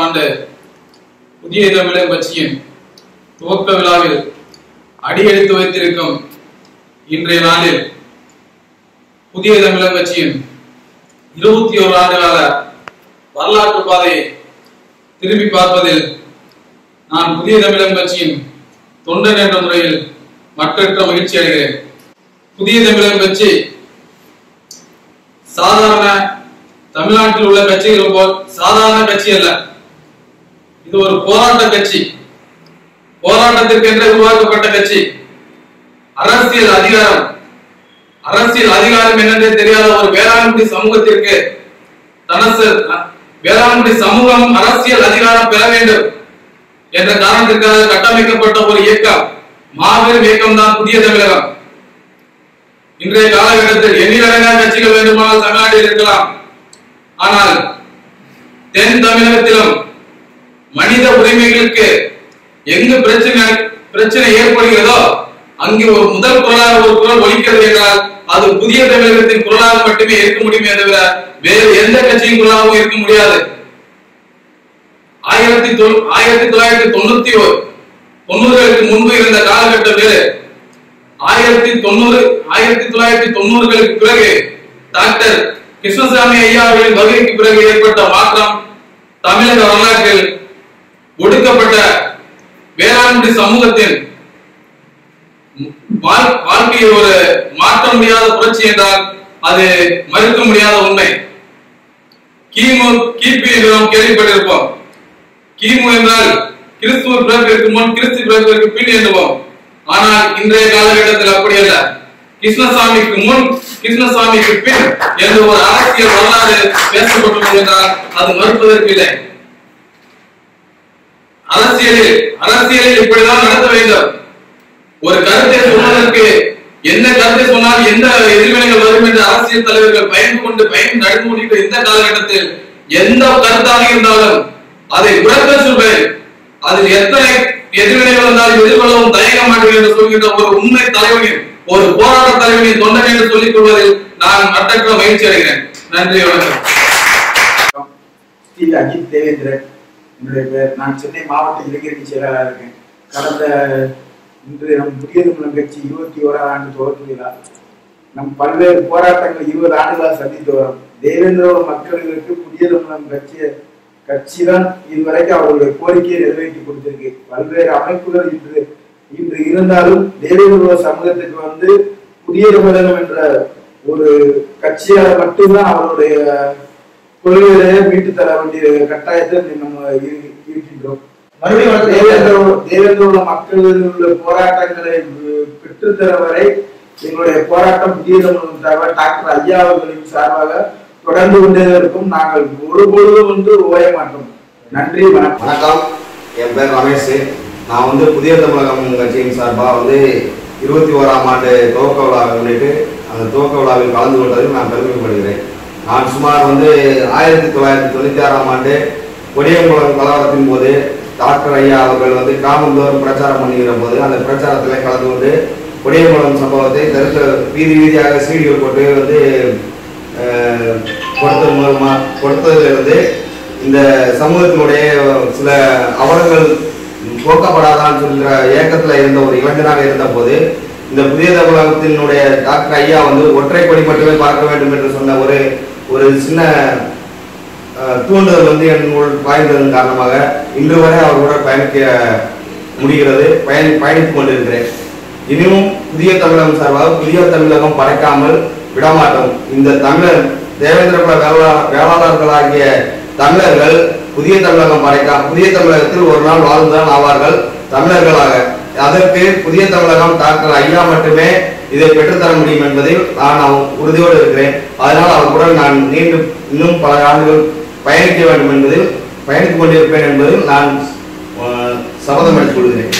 ஆண்டு புதிய தமிழர் கட்சியின் துவக்க விழாவில் அடியெடுத்து வைத்திருக்கும் இன்றைய நாளில் புதிய தமிழர் கட்சியின் இருபத்தி ஓரு ஆண்டுகால வரலாற்று பாதையை திரும்பி பார்ப்பதில் நான் புதிய தமிழகம் கட்சியின் தொண்டன் என்ற முறையில் மற்றற்ற மகிழ்ச்சி அடைகிறேன் புதிய தமிழகம் கட்சி சாதாரண தமிழ்நாட்டில் உள்ள கட்சிகள் போல் சாதாரண கட்சி அல்ல இது ஒரு போராட்ட கட்சி போராட்டத்திற்கென்று உருவாக்கப்பட்ட கட்சி அரசியல் அதிகாரம் அரசியல் அதிகாரம் என்னென்றே தெரியாத ஒரு வேளாண்குடி சமூகத்திற்கு தனசு வேளாண்குடி சமூகம் அரசியல் அதிகாரம் பெற வேண்டும் என்ற காரணத்திற்காக கட்டமைக்கப்பட்ட ஒரு இயக்கம் மாபெரும் இயக்கம் தான் புதிய தமிழகம் இன்றைய காலகட்டத்தில் எண்ணிலடங்கா கட்சிகள் வேண்டுமானால் தமிழ்நாட்டில் இருக்கலாம் ஆனால் தென் தமிழகத்திலும் மனித உரிமைகளுக்கு எங்கு பிரச்சனை பிரச்சனை ஏற்படுகிறதோ அங்கு ஒரு முதல் குரலாக ஒரு குரல் ஒலிக்கிறது என்றால் அது புதிய தமிழகத்தின் குரலாக மட்டுமே இருக்க முடியுமே தவிர வேறு எந்த கட்சியின் குரலாகவும் இருக்க முடியாது ஆயிரத்தி தொள்- ஆயிரத்தி தொள்ளாயிரத்தி தொண்ணூத்தி ஒரு தொண்ணூறுகளுக்கு முன்பு இருந்த காலகட்டம் வேறு ஆயிரத்தி தொண்ணூறு ஆயிரத்தி தொள்ளாயிரத்தி தொண்ணூறுகளுக்கு பிறகு டாக்டர் கிருஷ்ணசாமி ஐயா அவர்களின் வருகைக்கு பிறகு ஏற்பட்ட மாற்றம் தமிழக வரலாற்றில் ஒடுக்கப்பட்ட வேளாண்குடி சமூகத்தின் வாழ்- வாழ்க்கையில் ஒரு மாற்ற முடியாத புரட்சி என்றால் அது மறுக்க முடியாத உண்மை கிமு கிபி என்று நாம் கேள்விப்பட்டிருப்போம் கிமு என்றால் கிறிஸ்துவ பிறப்பிற்கு முன் கிறிஸ்து பிறப்பிற்கு பின் எண்ணுவோம் ஆனால் இன்றைய காலகட்டத்தில் அப்படி அல்ல கிருஷ்ணசாமிக்கு முன் கிருஷ்ணசாமிக்கு பின் என்று ஒரு அரசியல் வரலாறு பேசப்பட்டுள்ளது என்றால் அது மறுப்பதற்கு இல்லை அரசியலில் அரசியலில் இப்படிதான் நடத்த வேண்டும் ஒரு கருத்தை சொல்வதற்கு என்ன கருத்தை சொன்னால் எந்த எதிர்வினைகள் வரும் என்று அரசியல் தலைவர்கள் பயந்து கொண்டு பயந்து நடந்து கொண்டிருக்கிற இந்த காலகட்டத்தில் எந்த கருத்தாக இருந்தாலும் அதை உறக்க சொல்வேன் அதில் எத்தனை எதிர்வினைகள் வந்தாலும் எதிர்கொள்ளவும் தயங்க மாட்டேன் என்று சொல்கின்ற ஒரு உண்மை தலைவனின் ஒரு போராட்ட தலைவனின் தொண்டன் என்று சொல்லிக் கொள்வதில் நான் மட்டற்ற மகிழ்ச்சி அடைகிறேன் நன்றி வணக்கம் ஸ்ரீ அஜித் தேவேந்திரன் என்னுடைய பேர் நான் சென்னை மாவட்ட இளைஞரணி செயலாளராக இருக்கேன் கடந்த இன்று நம் புதிய தமிழகம் கட்சி இருபத்தி ஓராம் ஆண்டு துவக்க விழா நம் பல்வேறு போராட்டங்கள் இருபது ஆண்டுகளாக சந்தித்து வரோம் தேவேந்திரோட மக்களுக்கு புதிய தமிழகம் கட்சி கட்சி தான் இதுவரைக்கும் அவர்களுடைய கோரிக்கையை நிறைவேற்றி கொடுத்திருக்கு பல்வேறு அமைப்புகள் இன்று இன்று இருந்தாலும் தேவேந்திரோட சமூகத்துக்கு வந்து புதிய தமிழகம் என்ற ஒரு கட்சியால் மட்டும்தான் அவருடைய கொள்கைகளை மீட்டு தர வேண்டிய கட்டாயத்தில் நம்ம இரு- இருக்கின்றோம் மறுபடியும் தேவேந்திர தேவேந்திர மக்கள் உள்ள போராட்டங்களை பெற்றுத்தர வரை எங்களுடைய போராட்டம் புதிய தமிழகம் சார்பாக டாக்டர் ஐயா அவர்களின் சார்பாக தொடர்ந்து கொண்டே இருக்கும் நாங்கள் ஒருபொழுதும் வந்து ஓய மாட்டோம் நன்றி வணக்கம் வணக்கம் என் பேர் ரமேஷ் நான் வந்து புதிய தமிழகம் கட்சியின் சார்பாக வந்து இருபத்தி ஓராம் ஆண்டு துவக்க விழாவை முன்னிட்டு அந்த துவக்க விழாவில் கலந்து கொண்டதில் நான் பெருமைப்படுகிறேன் நான் சுமார் வந்து ஆயிரத்தி தொள்ளாயிரத்தி தொண்ணூற்றி ஆறாம் ஆண்டு கொடியங்குளம் கலவரத்தின் போது டாக்டர் ஐயா அவர்கள் வந்து கிராமந்தோறும் பிரச்சாரம் பண்ணுகிற போது அந்த பிரச்சாரத்தில் கலந்து கொண்டு கொடியங்குளம் சம்பவத்தை தெருத்த வீதி வீதியாக சீடிகள் போட்டு வந்து அஹ், கொடுத்தது மூலமா கொடுத்ததிலிருந்து இந்த சமூகத்தினுடைய சில அவலங்கள் போக்கப்படாதான்னு சொல்கிற ஏக்கத்துல இருந்த ஒரு இளைஞனாக இருந்த போது இந்த புதிய தமிழகத்தினுடைய டாக்டர் ஐயா வந்து ஒற்றை கொடி மட்டுமே பார்க்க வேண்டும் என்று சொன்ன ஒரு ஒரு சின்ன அஹ், தூண்டுதல் வந்து என்னுள் பாய்ந்ததன் காரணமாக இன்று வரை அவர்களுடன் பயணிக்க முடிகிறது பயணி பயணித்துக் கொண்டிருக்கிறேன் இனியும் புதிய தமிழகம் சார்பாக புதிய தமிழகம் படைக்காமல் விடமாட்டோம் இந்த தமிழர் தேவேந்திர குல வேளா வேளாளர்களாகிய தமிழர்கள் புதிய தமிழகம் படைக்கா புதிய தமிழகத்தில் ஒரு நாள் வாழ்ந்துதான் ஆவார்கள் தமிழர்களாக அதற்கு புதிய தமிழகம் டாக்டர் ஐயா மட்டுமே இதை பெற்றுத்தர முடியும் என்பதில் நான் அவ- உறுதியோடு இருக்கிறேன் அதனால் அவர்களுடன் நான் நீண்டும் இன்னும் பல ஆண்டுகள் பயணிக்க வேண்டும் என்பதில் பயணித்துக் கொண்டிருப்பேன் என்பதில் நான் அஹ், சபதம் எடுத்துக் கொள்கிறேன்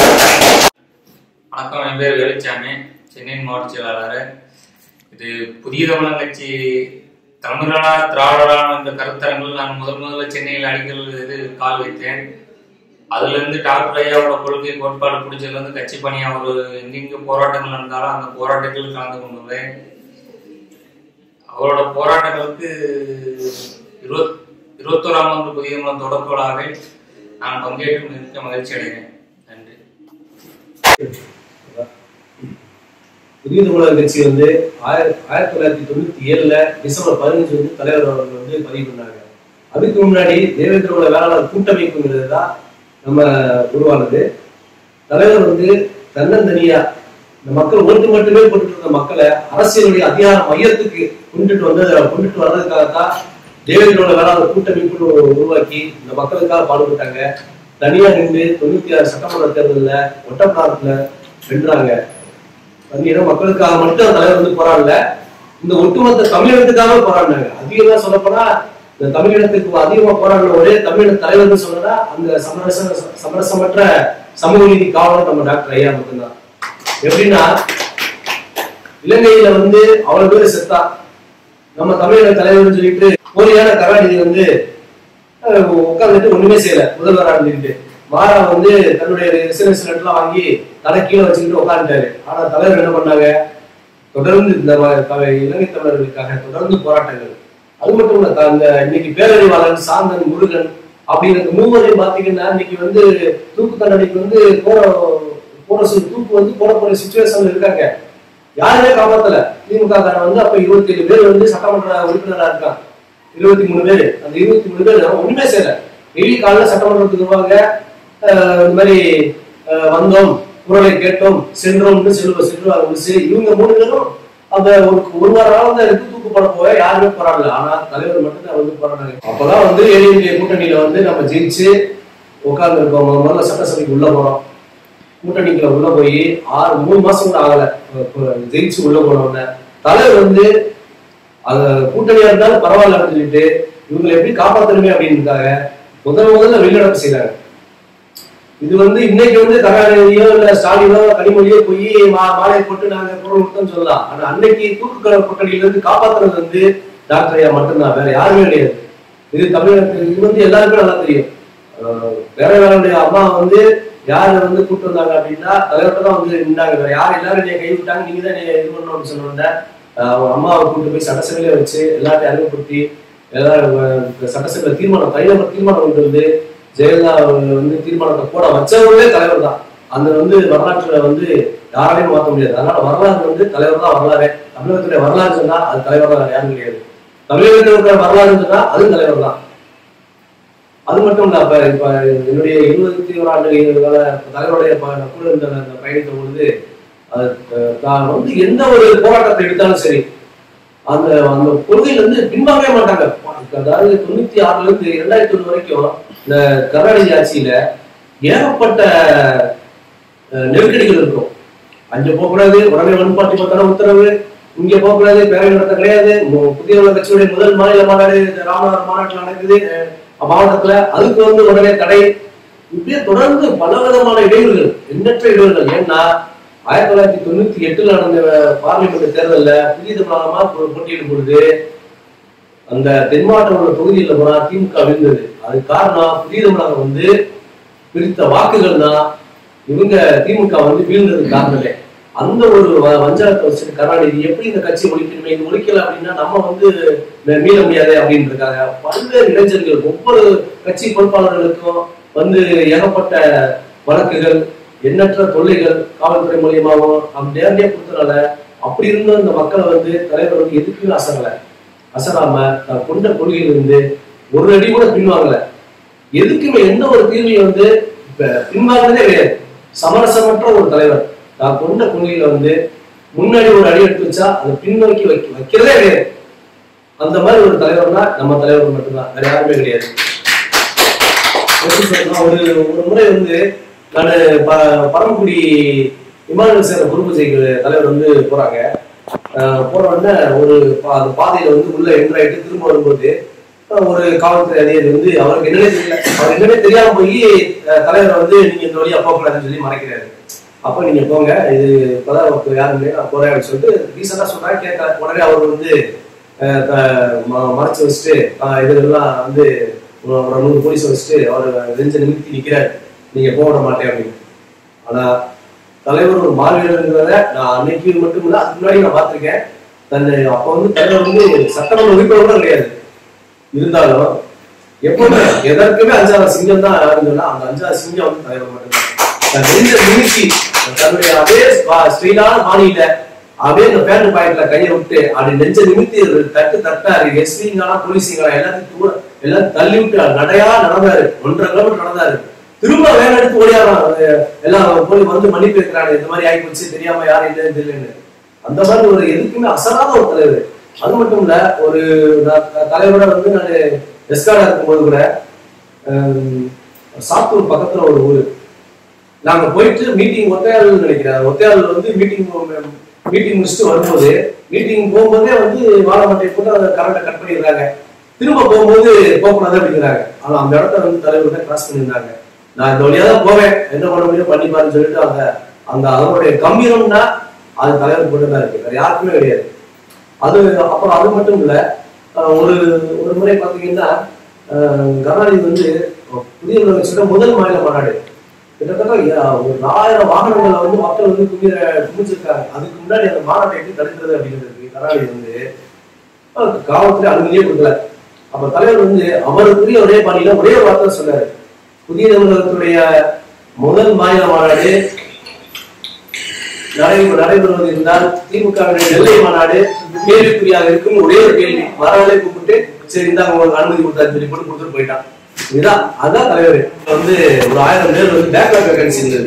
வணக்கம் என் பேர் வேலுச்சாமி சென்னையின் மாவட்ட செயலாளர் இது புதிய தமிழன் கட்சி தமிழனா திராவிடரா என்ற கருத்தரங்கில் நான் முதல் முதல்ல சென்னையில் அடிக்கல் இது கால் வைத்தேன் அதுல இருந்து டாக்டர் ஐயாவோட கொள்கை கோட்பாடு பிடிச்சதுல இருந்து கட்சி பணியா ஒரு எங்கெங்க போராட்டங்கள் நடந்தாலும் அந்த போராட்டத்தில் கலந்து கொண்டுள்ளேன் அவரோட போராட்டங்களுக்கு இருபத் இருபத்தோராம் ஆண்டு புதிய தமிழகம் தொடக்க விழாவில் நான் பங்கேற்று மிக்க மகிழ்ச்சி அடைகிறேன் நன்றி புதிய தமிழக கட்சி வந்து ஆயிரத்தி ஆயிரத்தி தொள்ளாயிரத்தி தொண்ணூத்தி ஏழுல டிசம்பர் பதினஞ்சு வந்து தலைவர் அவர்கள் வந்து பதிவு பண்ணாங்க அதுக்கு முன்னாடி தேவேந்திர குல வேளாளர் கூட்டமைப்புங்கிறது தான் நம்ம உருவானது தலைவர் வந்து தன்னந்தனியா இந்த மக்கள் ஓட்டு மட்டுமே போட்டுட்டு இருந்த மக்களை அரசியலுடைய அதிகார மையத்துக்கு கொண்டுட்டு வந்து கொண்டுட்டு வர்றதுக்காகத்தான் தேவேந்திர குல வேளாளர் கூட்டமைப்புன்னு ஒரு உருவாக்கி இந்த மக்களுக்காக பாடுபட்டாங்க தனியா நின்று தொண்ணூத்தி ஆறு சட்டமன்ற தேர்தலில் ஒட்டப்பிடாரத்துல வென்றாங்க பன்னீரம் மக்களுக்காக மட்டும் அந்த தலைவர் வந்து போராடல இந்த ஒட்டுமொத்த தமிழினத்துக்காக போராடினாங்க அதிகமா சொல்லப்போனா இந்த தமிழினத்துக்கு அதிகமா போராடின ஒரே தமிழின தலைவர்னு சொன்னா அந்த சமரச சமரசமற்ற சமூக நீதி காவலர் நம்ம டாக்டர் ஐயா மட்டும்தான் எப்படின்னா இலங்கையில வந்து அவ்வளவு பேர் செத்தா நம்ம தமிழக தலைவர்னு சொல்லிட்டு போலியான கருணாநிதி வந்து அஹ், உட்கார்ந்துட்டு ஒண்ணுமே செய்யல முதல்வரா இருந்துட்டு மாறா வந்து தன்னுடைய எஸ்என்எஸ் எல்லாம் வாங்கி தலை கீழே வச்சுக்கிட்டு உட்காந்துட்டாரு ஆனா தலைவர் என்ன பண்ணாங்க தொடர்ந்து இந்த ம- த- இலங்கை தமிழர்களுக்காக தொடர்ந்து போராட்டங்கள் அது மட்டும் இல்ல த- இந்த இன்னைக்கு பேரறிவாளன் சாந்தன் முருகன் அப்படிங்கிற மூவரையும் பாத்தீங்கன்னா இன்னைக்கு வந்து தூக்கு தண்டனைக்கு வந்து போற போற சு- தூக்கு வந்து போட போற சுச்சுவேஷன்ல இருக்காங்க யாருமே காப்பாத்தல திமுக காரன் வந்து அப்ப இருபத்தி ஏழு பேர் வந்து சட்டமன்ற உறுப்பினரா இருக்கான் இருபத்தி மூணு பேர் அந்த இருபத்தி மூணு பேர் ஒண்ணுமே செய்யல டெய்லி காலைல சட்டமன்றத்துக்கு வருவாங்க அஹ் இந்த மாதிரி அஹ் வந்தோம் குரலை கேட்டோம் சென்றோம்னு செல்வ செல்வாங்க முடிச்சு இவங்க மூணு பேரும் அந்த ஒரு ஒரு வார நாள் தான் எடுத்து தூக்கு போட போக யாருமே போராடல ஆனா தலைவர் மட்டும் தான் வந்து போராடினாங்க அப்பதான் வந்து ஏடிஎம்கே கூட்டணியில வந்து நம்ம ஜெயிச்சு உட்கார்ந்து இருக்கோம் முதல்ல சட்டசபைக்கு உள்ள போறோம் கூட்டணிக்குள்ள உள்ள போய் ஆறு மூணு மாசம் கூட ஆகல இப்ப ஜெயிச்சு உள்ள போன உடனே தலைவர் வந்து அது கூட்டணியா இருந்தாலும் பரவாயில்ல அப்படின்னு சொல்லிட்டு இவங்களை எப்படி காப்பாத்தணுமே அப்படின்றதுக்காக முதல் முதல்ல வெளிநடப்பு செய்றாங்க இது வந்து இன்னைக்கு வந்து கருணாநிதியோ இல்ல ஸ்டாலினோ கனிமொழியோ போய் மா- மாலையை போட்டு நாங்க குரல் கொடுத்தோம்னு சொல்லலாம் ஆனா அன்னைக்கு தூக்கு கூட்டணியில இருந்து காப்பாத்துறது வந்து டாக்டர் ஐயா மட்டும்தான் வேற யாருமே கிடையாது இது தமிழகத்துக்கு இது வந்து எல்லாருக்கும் நல்லா தெரியும் அஹ் வேற வேறடைய அம்மா வந்து யாரை வந்து கூட்டு வந்தாங்க அப்படின்னா தலைவர்கிட்ட தான் வந்து நின்றாங்க வேற யார் எல்லாரும் என்னை கை விட்டாங்க நீங்க தான் என்னை இது பண்ணணும்னு சொன்ன அவங்க அம்மாவை கூட்டு போய் சட்டசபையில வச்சு எல்லாத்தையும் அறிமுகப்படுத்தி எல்லாரும் அஹ் சட்டசபையில தீர்மானம் தனிநபர் தீர்மானம் கொண்டு வந்து ஜெயலலிதா அவங்க வந்து தீர்மானத்தை போட வச்சவங்களே தலைவர் தான் அந்த வந்து வரலாற்றுல வந்து யாராலையும் மாற்ற முடியாது அதனால வரலாறு வந்து தலைவர் தான் வரலாறு தமிழகத்துடைய வரலாறு சொன்னா அது தலைவர் தான் வேற யாரும் கிடையாது தமிழகத்தில் இருக்கிற வரலாறு சொன்னா அதுவும் தலைவர் தான் அது மட்டும் இல்ல அப்ப இப்ப என்னுடைய இருபத்தி ஒரு ஆண்டு கால தலைவருடைய ப- நான் கூட இருந்த அந்த பயணித்த பொழுது அது அஹ், நான் வந்து எந்த ஒரு போராட்டத்தை எடுத்தாலும் சரி அந்த அந்த கொள்கையில இருந்து பின்வாங்கவே மாட்டாங்க அதாவது தொண்ணூத்தி ஆறுல இருந்து இரண்டாயிரத்தி ஒண்ணு வரைக்கும் இந்த கருணாநிதி ஆட்சியில ஏகப்பட்ட அஹ், நெருக்கடிகள் இருக்கும் அங்க போகக்கூடாது உடனே வன்பாட்டி பத்தின உத்தரவு இங்க போகக்கூடாது பேரவை நடத்த கிடையாது மு- புதிய உலக கட்சியுடைய முதல் மாநில மாநாடு இந்த ராமநாதபுரம் மாநாட்டில் நடக்குது அஹ், மாவட்டத்துல அதுக்கு வந்து உடனே தடை இப்படியே தொடர்ந்து பல விதமான இடையூறுகள் எண்ணற்ற இடையூறுகள் ஏன்னா ஆயிரத்தி தொள்ளாயிரத்தி தொண்ணூத்தி எட்டுல நடந்த பார்லிமெண்ட் தேர்தல்ல புதிய தமிழகமா போ- போட்டியிடும் பொழுது அந்த தென் மாவட்டம் உள்ள தொகுதியில் போனா திமுக விழுந்தது அதுக்கு காரணம் புதிய தமிழகம் வந்து பிரித்த வாக்குகள் தான் இவங்க திமுக வந்து வீழ்ந்ததுக்கு காரணம் இல்லை அந்த ஒரு வ- வஞ்சகத்தை வச்சுட்டு கருணாநிதி எப்படி இந்த கட்சி ஒழிக்கணுமே இது ஒழிக்கல அப்படின்னா நம்ம வந்து மீ- மீள முடியாது அப்படின்றதுக்காக பல்வேறு இளைஞர்கள் ஒவ்வொரு கட்சி பொறுப்பாளர்களுக்கும் வந்து ஏகப்பட்ட வழக்குகள் எண்ணற்ற தொல்லைகள் காவல்துறை மூலியமாகவும் நம்ம நேரடியா கொடுத்தனால அப்படி இருந்த இந்த மக்களை வந்து தலைவர் வந்து எதுக்குமே அசரல அசராம தான் கொண்ட கொள்கையிலிருந்து ஒரு அடி கூட பின்வாங்கல எதுக்குமே எந்த ஒரு தீர்வையும் வந்து இப்ப பின்வாங்கினதே கிடையாது சமரசமற்ற ஒரு தலைவர் தான் கொண்ட கொள்கையில வந்து முன்னாடி ஒரு அடி எடுத்து வச்சா அதை பின்னோக்கி வைக்க வைக்கிறதே கிடையாது அந்த மாதிரி ஒரு தலைவர்னா நம்ம தலைவர் மட்டும்தான் வேற யாருமே கிடையாது எப்படி சொல்லணும்னா, ஒரு ஒரு முறை வந்து நான் பரமக்குடி இமானுவல் சேர குரு பூஜைக்கு தலைவர் வந்து போறாங்க அஹ் போன உடனே ஒரு பா- அந்த பாதையில வந்து உள்ள என்ட்ரு ஆயிட்டு திரும்ப வரும்போது அஹ் ஒரு காவல்துறை அதிகாரி வந்து அவருக்கு என்னன்னே தெரியல அவர் என்னன்னே தெரியாம போய் அஹ் தலைவரை வந்து நீங்க இந்த வழியா போகக்கூடாதுன்னு சொல்லி மறைக்கிறாரு அப்ப நீங்க போங்க இது இப்பதான் அவருக்கு யாருமே நான் போறேன் அப்படின்னு சொல்லிட்டு ரீசெண்டா சொல்றாங்க கேட்க உடனே அவர் வந்து அஹ் த- ம- மறைச்சு வச்சுட்டு அஹ் இதெல்லாம் வந்து ஒரு ஒரு நூறு போலீஸ் வச்சுட்டு அவர் நெஞ்ச நிமித்தி நிக்கிறாரு நீங்க போக விட மாட்டேன் அப்படின்னு ஆனா தலைவர் ஒரு மாவீரங்கிறத நான் அன்னைக்கு மட்டும் இல்ல அதுக்கு முன்னாடி நான் பார்த்திருக்கேன் தன்னை அப்ப வந்து தலைவர் வந்து சட்டமன்ற உறுப்பினர் கூட கிடையாது இருந்தாலும் எப்பவுமே எதற்குமே அஞ்சாவது சிங்கம் தான் யாருன்னா அந்த அஞ்சாவது சிங்கம் வந்து தலைவர் மட்டும்தான் தன் நெஞ்ச நிமித்தி தன்னுடைய அதே ஸ்ட்ரெயிலான பாணியில அப்படியே இந்த பேண்ட் பாக்கெட்ல கையை விட்டு அப்படி நெஞ்ச நிமித்தி ஒரு தட்டு தட்டாரு எஸ்பிங்களா போலீஸுங்களா எல்லாத்தையும் தூர எல்லாத்தையும் தள்ளி விட்டு நடையா நடந்தாரு ஒன்றரை கிலோமீட்டர் நடந்தாரு திரும்ப வேலை எடுத்து ஓடியாரான் எல்லாம் போய் வந்து மன்னிப்பு இருக்கிறாங்க இந்த மாதிரி ஆகி போச்சு தெரியாம யாரும் இல்லைன்னு தெரியலன்னு அந்த மாதிரி ஒரு எதுக்குமே அசராத ஒரு தலைவர் அது மட்டும் இல்ல ஒரு நான் த- தலைவரோட வந்து நான் எஸ்கார்டா இருக்கும்போது கூட ஹம், சாத்தூர் பக்கத்துல ஒரு ஊரு நாங்க போயிட்டு மீட்டிங் ஒத்தையாள் நினைக்கிறேன் ஒத்தையாள் வந்து மீட்டிங் மீட்டிங் முடிச்சுட்டு வரும்போது மீட்டிங் போகும்போதே வந்து வாழமட்டை போட்டு அந்த கரண்ட்டை கட் பண்ணிடுறாங்க திரும்ப போகும்போது போகக்கூடாது அப்படிங்கிறாங்க ஆனா அந்த இடத்த வந்து தலைவர் தான் கிராஸ் பண்ணியிருந்தாங்க நான் இந்த வழியா தான் போவேன் என்ன பண்ண முடியும் பண்ணி பாருன்னு சொல்லிட்டு அந்த அந்த அதனுடைய கம்பீரம்னா அது தலைவர் மட்டும் தான் இருக்கு வேற யாருக்குமே கிடையாது அது அப்புறம் அது மட்டும் இல்ல அஹ் ஒரு ஒரு முறை பாத்தீங்கன்னா அஹ் கருணாநிதி வந்து புதிய முதலமைச்சரோட முதல் மாநில மாநாடு கிட்டத்தட்ட யா- ஒரு ஆயிரம் வாகனங்களை வந்து மக்கள் வந்து குமிர குமிச்சிருக்காங்க அதுக்கு முன்னாடி அந்த மாநாட்டை எப்படி தடுக்கிறது அப்படிங்கிறதுக்கு கருணாநிதி வந்து அஹ் காவல்துறை அனுமதியே கொடுக்கல அப்ப தலைவர் வந்து அவருக்குரிய ஒரே பாணியில ஒரே ஒரு வார்த்தை சொன்னாரு புதிய தமிழகத்துடைய முதல் மாநில மாநாடு நடைபெற நடைபெறுவது இருந்தால் திமுக நெல்லை மாநாடு கேள்விக்குறியாக இருக்கும் ஒரே ஒரு கேள்வி வரவழை கூப்பிட்டு சரி இந்தாங்க உங்களுக்கு அனுமதி கொடுத்தாரு சொல்லி போட்டு கொடுத்துட்டு போயிட்டான் இதுதான் அதான் தலைவர் இப்ப வந்து ஒரு ஆயிரம் பேர் வந்து பேக்லாக் வேகன்சி இருந்தது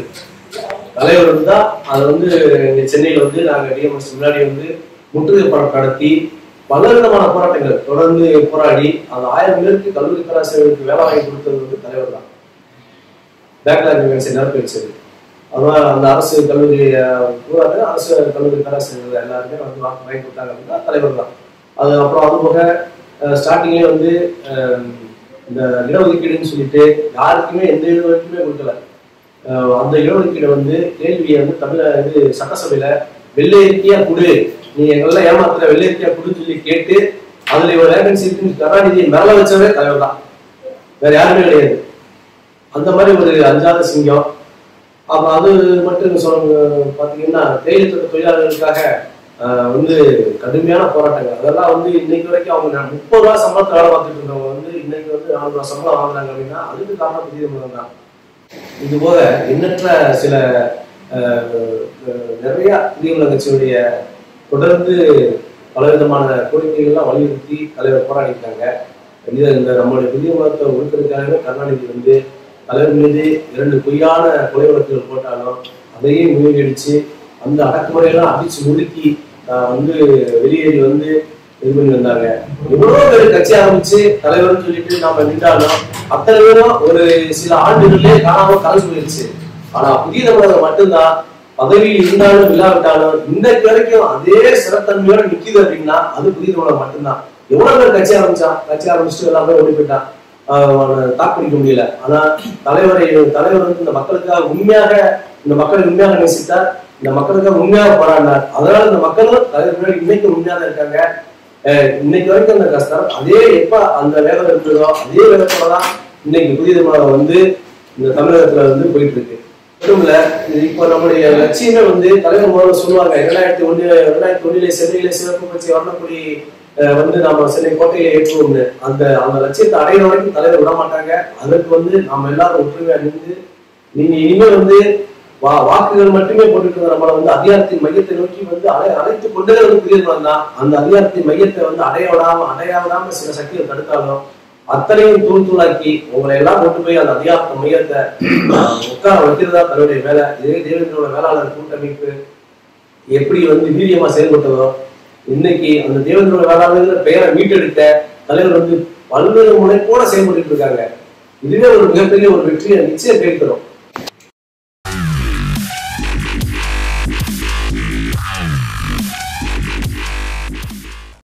தலைவர் வந்து தான் அதை வந்து இங்க சென்னையில வந்து நாங்க டிஎம்எஸ் முன்னாடி வந்து முற்றுகை போராட்டம் நடத்தி பல விதமான போராட்டங்கள் தொடர்ந்து போராடி அந்த ஆயிரம் பேருக்கு கல்லூரி பேராசிரியர்களுக்கு வேலை வாங்கி கொடுத்தது வந்து தலைவர் தான் பேக்லாக் வேகன்சி நிரப்பி வச்சது அதான் அந்த அரசு கல்லூரி அஹ், பூராவே அரசு கல்லூரி பேராசிரியர்கள் எல்லாருமே வந்து வாக்கு வாங்கி கொடுத்தாங்க அப்படின்னா தலைவர் தான் அது அப்புறம் அது போக ஸ்டார்டிங்லேயே வந்து அஹ், இந்த இடஒதுக்கீடுன்னு சொல்லிட்டு யாருக்குமே எந்த இடஒதுக்கீடுமே கொடுக்கல அஹ், அந்த இடஒதுக்கீடை வந்து கேள்வியை வந்து தமிழ இது சட்டசபையில வெள்ளையறிக்கையா கொடு நீ எங்கெல்லாம் ஏமாத்துற வெள்ளையறிக்கையா கொடுன்னு சொல்லி கேட்டு அதுல ஒரு வேகன்சி இருக்குன்னு கருணாநிதியை மேல வச்சவரே தலைவர் தான் வேற யாருமே கிடையாது அந்த மாதிரி ஒரு அஞ்சாத சிங்கம் அப்ப அது மட்டும் சொல்ல பாத்தீங்கன்னா தேயிலை தோட்ட தொழிலாளர்களுக்காக ஆஹ், வந்து கடுமையான போராட்டங்கள் அதெல்லாம் வந்து இன்னைக்கு வரைக்கும் அவங்க நான் முப்பது ரூபா சம்பளத்தை வேலை பார்த்துட்டு இருந்தவங்க வந்து இன்னைக்கு வந்து நானூறு ரூபா சம்பளம் வாங்குறாங்க அப்படின்னா அதுக்கு காரணம் புதிய முகம் தான் இது போக எண்ணற்ற சில ஆஹ், ஆஹ், நிறைய புதிய உலக கட்சியுடைய தொடர்ந்து பலவிதமான கோரிக்கைகள்லாம் வலியுறுத்தி தலைவர் போராடிட்டாங்க இது இந்த நம்மளுடைய புதிய உலகத்தை ஒழுக்கிறதுக்காகவே கருணாநிதி வந்து தலைவர் மீது இரண்டு பொய்யான கொலை வழக்குகள் போட்டாலும் அதையே முறியடிச்சு அந்த அடக்குமுறையெல்லாம் அடிச்சு முறுக்கி ஆஹ், வந்து வெளியேறி வந்து இது பண்ணி வந்தாங்க எவ்வளவு பேர் கட்சி ஆரம்பிச்சு தலைவர்னு சொல்லிட்டு நாம நின்றாலும் அத்தனை பேரும் ஒரு சில ஆண்டுகளிலே காணாம கலந்து போயிருச்சு ஆனா புதிய தமிழகம் மட்டும்தான் பதவியில் இருந்தாலும் இல்லாவிட்டாலும் இன்றைக்கு வரைக்கும் அதே சிறத்தன்மையோட நிக்குது அப்படின்னா அது புதிய தமிழகம் மட்டும்தான் எவ்வளவு பேர் கட்சி ஆரம்பிச்சான் கட்சி ஆரம்பிச்சுட்டு எல்லாமே ஓடி போயிட்டான் ஆஹ் தாக்குப்பிடிக்க முடியல ஆனா தலைவரை தலைவர் வந்து இந்த மக்களுக்காக உண்மையாக இந்த மக்களை உண்மையாக நேசித்தார் இந்த மக்களுக்காக உண்மையாக போராடினார் அதனால இந்த மக்களும் தலைவர் முன்னாடி இன்னைக்கு உண்மையாக இருக்காங்க அஹ் இன்னைக்கு வரைக்கும் அந்த கஷ்டம் அதே எப்ப அந்த வேகம் இருக்குதோ அதே வேகத்துலதான் இன்னைக்கு புதிய தமிழகம் வந்து இந்த தமிழகத்துல வந்து போயிட்டு இருக்கு மட்டும் இல்ல இது இப்போ நம்முடைய லட்சியமே வந்து தலைவர் முதல்ல சொல்லுவாங்க இரண்டாயிரத்தி ஒண்ணு இரண்டாயிரத்தி ஒண்ணுல சென்னையில சிறப்பு கட்சி வர்ணக்குடி அஹ், வந்து நம்ம சென்னை கோட்டையில ஏற்றுவோம்னு அந்த அந்த லட்சியத்தை அடையிற வரைக்கும் தலைவர் விட மாட்டாங்க அதற்கு வந்து நம்ம எல்லாரும் ஒற்றுமையா நின்று நீங்க இனிமே வந்து வா வாக்குகள் மட்டுமே போட்டுட்டு இருந்த நம்மளை வந்து அதிகாரத்தின் மையத்தை நோக்கி வந்து அடை அழைத்து கொண்டதே ஒரு புதிய மனம் தான் அந்த அதிகாரத்தின் மையத்தை வந்து அடைய விடாம அடைய விடாம சில சக்திகள் தடுத்தாலும் அத்தனையும் தூள் தூளாக்கி உங்களை எல்லாம் கொண்டு போய் அந்த அதிகாரத்தின் மையத்தை ஆஹ், உட்கார வைக்கிறதா தன்னுடைய வேலை இதே தேவேந்திரோட வேளாளர் கூட்டமைப்பு எப்படி வந்து வீரியமா செயல்பட்டதோ இன்னைக்கு அந்த தேவேந்திரோட வேளாளர்ங்கிற பெயரை மீட்டெடுக்க தலைவர் வந்து பல்வேறு முனைப்போட செயல்பட்டு இருக்காங்க இதுவே ஒரு மிகப்பெரிய ஒரு வெற்றியை நிச்சயம் பேர் தரும்